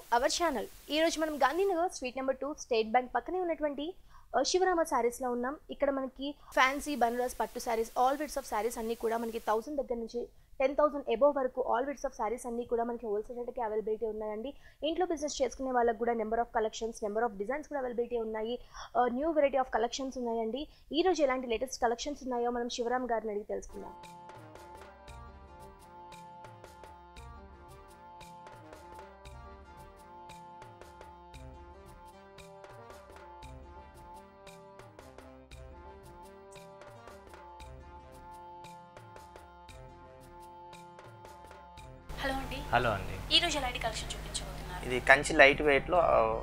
Hour channel ఈరోజు మనం Gandhinagar street number two state bank పక్కనే ఉన్నటువంటి ఆ, శివరామ శారీస్లో ఉన్నాం ఇక్కడ మనకి ఫ్యాన్సీ బనారస్ పట్టు శారీస్ ఆల్ విడ్స్ ఆఫ్ శారీస్ అన్నీ కూడా మనకి థౌసండ్ దగ్గర నుంచి టెన్ థౌసండ్ ఎబోవ్ వరకు ఆల్ విడ్స్ ఆఫ్ శారీస్ అన్నీ కూడా మనకి హోల్సేల్ రేట్కి అవైలబిలిటీ ఉన్నాయండి ఇంట్లో బిజినెస్ చేసుకునే వాళ్ళకి కూడా number of collections number of designs కూడా అవైలబిలిటీ ఉన్నాయి న్యూ వెరైటీ ఆఫ్ కలెక్షన్స్ ఉన్నాయండి ఈ రోజు ఎలాంటి లేటెస్ట్ కలెక్షన్స్ ఉన్నాయో మనం శివరామ్ గారిని అడిగి తెలుసుకుందాం హలో అండి హలో అండి ఈ రోజు ఎలాంటి కలెక్షన్ చూపించబోతున్నారు ఇది కంచి లైట్ వెయిట్లో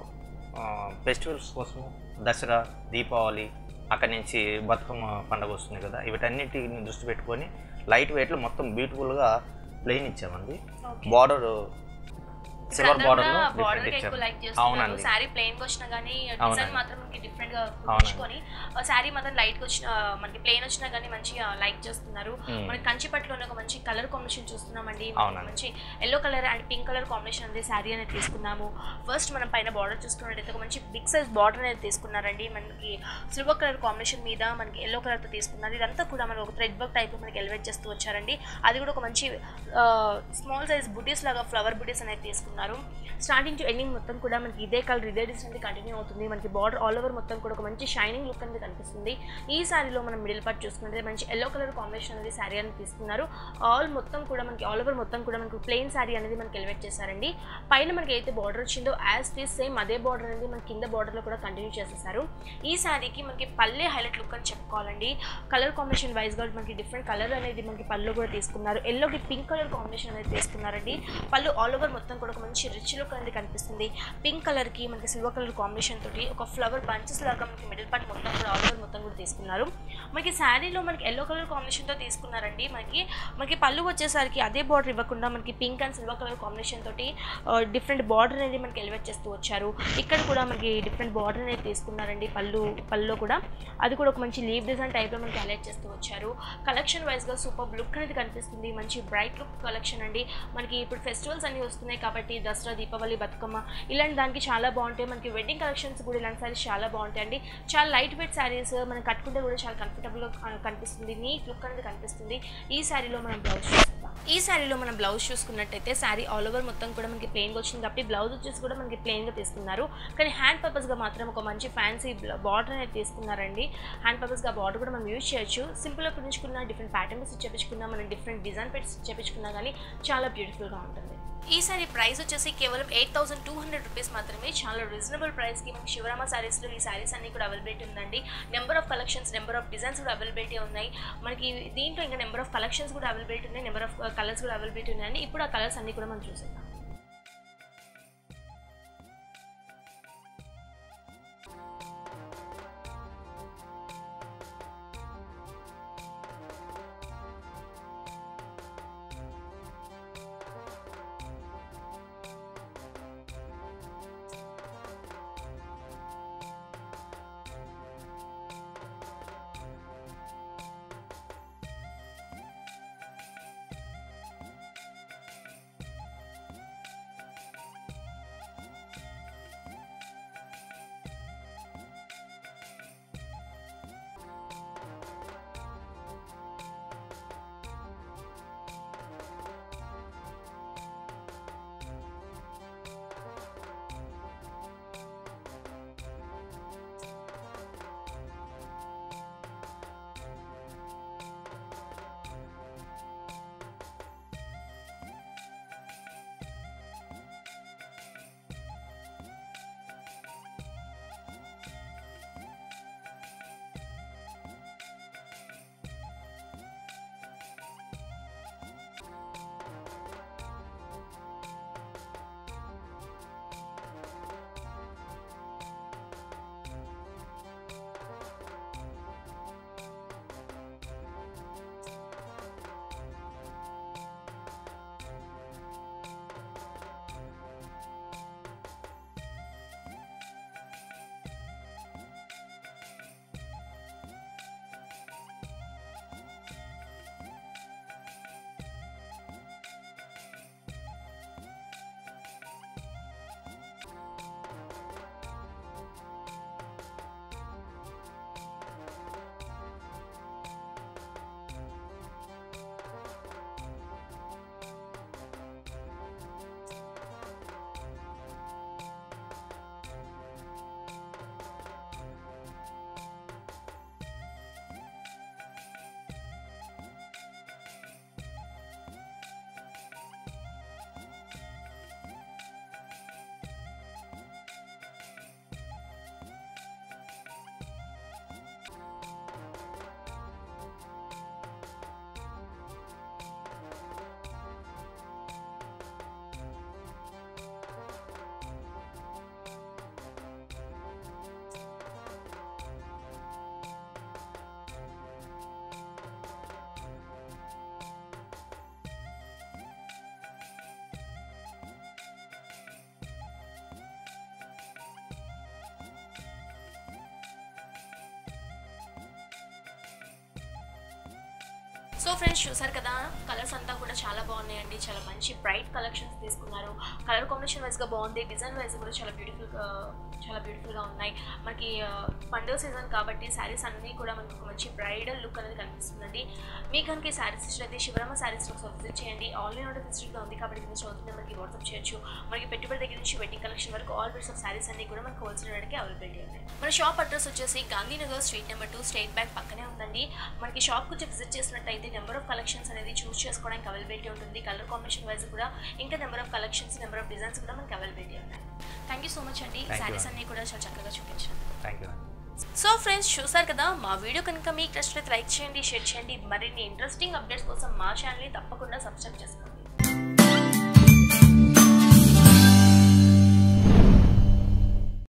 ఫెస్టివల్స్ కోసం దసరా దీపావళి అక్కడి నుంచి బతుకమ్మ పండుగ వస్తుంది కదా వీటన్నిటిని దృష్టి పెట్టుకొని లైట్ వెయిట్లో మొత్తం బ్యూటిఫుల్గా ప్లెయిన్ ఇచ్చామండి border silver border border different ఎక్కువ లైక్ ఇచ్చాము చేస్తున్నారు అవునండి శారీ ప్లెయిన్ గా వచ్చినా కానీ డిజైన్ అవునండి. మాత్రం మనకి డిఫరెంట్ గా అవునండి. కుట్టించుకొని శారీ మాత్రం లైట్ గా వచ్చిన మనకి ప్లెయిన్ వచ్చినా కానీ మంచిగా లైక్ చేస్తున్నారు మ్మ్. మనకి కంచి పట్టులోనే ఒక మంచి కలర్ కాంబినేషన్ చూస్తున్నామండి మనకి అవునండి. మంచి yellow colour and pink colour combination అనేది శారీ అనేది తీసుకున్నాము ఫస్ట్ మనం పైన బార్డర్ చూసుకున్నట్టయితే ఒక మంచి బిగ్ సైజ్ బార్డర్ అనేది తీసుకున్నారండి మనకి సిల్వర్ కలర్ కాంబినేషన్ మీద మనకి ఎల్లో కలర్ తో తీసుకున్నారు ఇదంతా కూడా మనకి ఒక థ్రెడ్ వర్క్ టైప్ మనకి ఎలివేట్ చేస్తూ వచ్చారండి అది కూడా ఒక మంచి స్మాల్ సైజ్ బుటీస్ లాగా ఫ్లవర్ బుటీస్ అనేది తీసుకున్నారు స్టార్టింగ్ టు ఎండింగ్ మొత్తం కూడా మనకి ఇదే కలర్ ఇదే డిజైన్ అనేది కంటిన్యూ అవుతుంది మనకి బార్డర్ ఆల్ ఓవర్ మొత్తం కూడా ఒక మంచి షైనింగ్ లుక్ అనేది కనిపిస్తుంది ఈ శారీలో మనం మిడిల్ పార్ట్ చూసుకుంటే మంచి ఎల్లో కలర్ కాంబినేషన్ అనేది శారీ అనేది తీసుకున్నారు ఆల్ మొత్తం కూడా మనకి ఆల్ ఓవర్ మొత్తం కూడా మనకి ప్లెయిన్ శారీ అనేది మనకి ఎలివేట్ చేశారండి పైన మనకి అయితే బార్డర్ వచ్చిందో యాజ్ టీస్ సేమ్ అదే బార్డర్ అనేది మనకి కింద బార్డర్లో కూడా కంటిన్యూ చేసేసారు ఈ శారీకి మనకి పల్లె హైలైట్ లుక్ అని చెప్పుకోవాలండి కలర్ కాంబినేషన్ వైజ్ గా మనకి డిఫరెంట్ కలర్ అనేది మనకి పళ్ళు కూడా తీసుకున్నారు ఎల్లోకి పింక్ కలర్ కాంబినేషన్ అనేది తీసుకున్నారండి పళ్ళు ఆల్ ఓవర్ మొత్తం కూడా ఒక మంచి రిచ్ లుక్ అనేది కనిపిస్తుంది పింక్ కలర్ కి మనకి సిల్వర్ కలర్ కాంబినేషన్ తోటి ఒక ఫ్లవర్ బంచెస్ లాగా మనకి మిడిల్ పార్ట్ మొత్తం కూడా ఆల్ ఓవర్ మొత్తం కూడా తీసుకున్నారు మనకి శారీలో మనకి ఎల్లో కలర్ కాంబినేషన్ తో తీసుకున్నారండి మనకి మనకి పళ్ళు వచ్చేసరికి అదే బార్డర్ ఇవ్వకుండా మనకి pink and silver colour combination తోటి డిఫరెంట్ బార్డర్ అనేది మనకి ఎలివేట్ చేస్తూ వచ్చారు ఇక్కడ కూడా మనకి డిఫరెంట్ బార్డర్ అనేది తీసుకున్నారండి పళ్ళు పళ్ళులో కూడా అది కూడా ఒక మంచి లీవ్ డిజైన్ టైప్లో మనకి హైలైట్ చేస్తూ వచ్చారు కలెక్షన్ వైజ్గా సూపర్ లుక్ అనేది కనిపిస్తుంది మంచి బ్రైట్ లుక్ కలెక్షన్ అండి మనకి ఇప్పుడు ఫెస్టివల్స్ అన్ని వస్తున్నాయి కాబట్టి దసరా దీపావళి బతుకమ్మ ఇలాంటి దానికి చాలా బాగుంటాయి మనకి వెడ్డింగ్ కలెక్షన్స్ కూడా ఇలాంటి సారీస్ చాలా బాగుంటాయి అండి చాలా లైట్ వెయిట్ శారీస్ మనం కట్టుకుంటే కూడా చాలా కంఫర్టబుల్గా కనిపిస్తుంది నీట్ లుక్ అనేది కనిపిస్తుంది ఈ శారీలో మనం బ్లౌజ్ చూస్తాం ఈ శారీలో మనం బ్లౌజ్ చూసుకున్నట్టయితే శారీ ఆల్ ఓవర్ మొత్తం కూడా మనకి ప్లెయిన్గా వచ్చింది కాబట్టి బ్లౌజ్ వచ్చేసి కూడా మనకి ప్లెయిన్గా తీసుకున్నారు కానీ హ్యాండ్ పర్పస్గా మాత్రం ఒక మంచి ఫ్యాన్సీ బార్డర్ అనేది తీసుకున్నారండి హ్యాండ్ పర్పస్గా బార్డర్ కూడా మనం యూజ్ చేయొచ్చు సింపుల్గా కుట్టించుకున్న డిఫరెంట్ ప్యాటర్న్స్ చేపించుకున్నా మనం డిఫరెంట్ డిజైన్ పెట్టి చేపించుకున్నా కానీ చాలా బ్యూటిఫుల్గా ఉంటుంది ఈ సారీ ప్రైస్ వచ్చేసి కేవలం eight thousand two hundred rupees మాత్రమే చాలా రీజనబుల్ ప్రైస్కి మనకి శివరామ సారీస్లో ఈ సారీస్ అన్ని కూడా అవైలబిలిటీ ఉందండి number of collections number of designs కూడా అవైలబిలిటీ ఉన్నాయి మనకి దీంట్లో ఇంకా నెంబర్ ఆఫ్ కలెక్షన్స్ కూడా అవైలబిలిటీ ఉన్నాయి నెంబర్ ఆఫ్ కలర్స్ కూడా అవైలబిలిటీ ఉన్నాయండి ఇప్పుడు ఆ కలర్స్ అన్ని కూడా మనం చూసేద్దాం సో ఫ్రెండ్స్ చూసారు కదా కలర్స్ అంతా కూడా చాలా బాగున్నాయండి చాలా మంచి బ్రైట్ కలెక్షన్స్ తీసుకున్నారు కలర్ కాంబినేషన్ వైజ్గా బాగుంది డిజైన్ వైజ్ కూడా చాలా బ్యూటిఫుల్గా చాలా బ్యూటిఫుల్గా ఉన్నాయి మనకి ఆ, పండుగ సీజన్ కాబట్టి శారీస్ అన్నీ కూడా మనకు ఒక మంచి బ్రైడల్ లుక్ అనేది కనిపిస్తుందండి మీకు కనుక ఈ శారీస్ ఇష్టమైతే శివరామ శారీస్ ఒకసారి విజిట్ చేయండి ఆన్లైన్ ఆర్డర్ ఫెసిలిటీగా ఉంది కాబట్టి కింద చదువుతుంది మనకి వాట్సాప్ చేయొచ్చు మనకి పెట్టుబడి దగ్గర నుంచి వెడ్డింగ్ కలెక్షన్ వరకు ఆల్ బెడ్స్ ఆఫ్ శారీస్ అన్ని కూడా మనకు హోల్సేల్ రేట్కి అవైలబిలిటీ ఉన్నాయి మన షాప్ అడ్రస్ వచ్చేసి Gandhinagar street number two state bank పక్కనే ఉందండి మనకి షాప్ వచ్చి విజిట్ చేసినట్టయితే నెంబర్ ఆఫ్ కలెక్షన్స్ అనేది చూస్ చేసుకోవడానికి అవైలబిలిటీ ఉంటుంది కలర్ కాంబినేషన్ వైజ్ కూడా ఇంకా number of collections number of designs కూడా మనకి అవైలబిలిటీ ఉన్నాయి థ్యాంక్ యూ సో మచ్ అండి Thank you, శారీస్ ma'am. అన్ని కూడా చాలా చక్కగా చూపించాను థ్యాంక్ యూ సో ఫ్రెండ్స్ చూసారు కదా మా వీడియో కనుక మీకు నచ్చినట్లయితే లైక్ చేయండి షేర్ చేయండి మరిన్ని ఇంట్రెస్టింగ్ అప్డేట్స్ కోసం మా ఛానల్ని తప్పకుండా సబ్స్క్రైబ్ చేసుకోండి